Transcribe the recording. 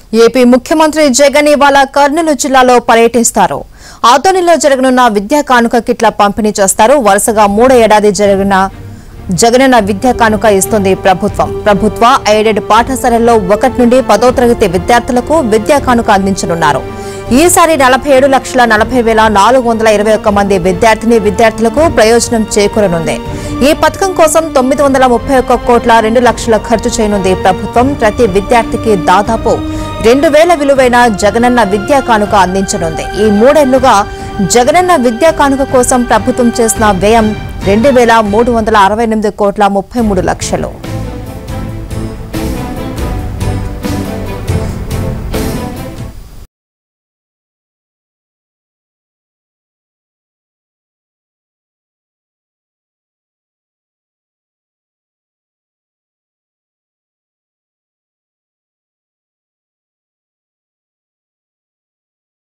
AP ముఖ్యమంత్రి జగన్ ఇవాళ కర్నూలు జిల్లాలో పర్యటిస్తారు ఆదోనిలో జరగనున్న విద్యా కానుక కిట్ల పంపిణీ చేస్తారు వరుసగా మూడో ఏడాది జరిగిన జగనన్న విద్యా కానుక ఇస్తుంది ప్రభుత్వం ప్రభుత్వ ఎయిడెడ్ పాఠశాలల్లో ఒకటి నుండి పదో తరగతి విద్యార్థులకు విద్యా కానుక అందించనున్నారు ఈసారి నలభై ఏడు లక్షల నలభై వేల నాలుగు వందల ఇరవై ఒక్క మంది విద్యార్థిని విద్యార్థులకు ప్రయోజనం చేకూరనుంది ఈ పథకం కోసం తొమ్మిది వందల ముప్పై ఒక్క కోట్ల రెండు లక్షల ఖర్చు చేయనుంది ప్రభుత్వం ప్రతి విద్యార్థికి దాదాపు రెండు వేల విలువైన జగనన్న విద్యా కానుక అందించనుంది ఈ మూడేళ్లుగా జగనన్న విద్యా కానుక కోసం ప్రభుత్వం చేసిన వ్యయం రెండు వేల మూడు వందల అరవై ఎనిమిది కోట్ల ముప్పై మూడు లక్షలు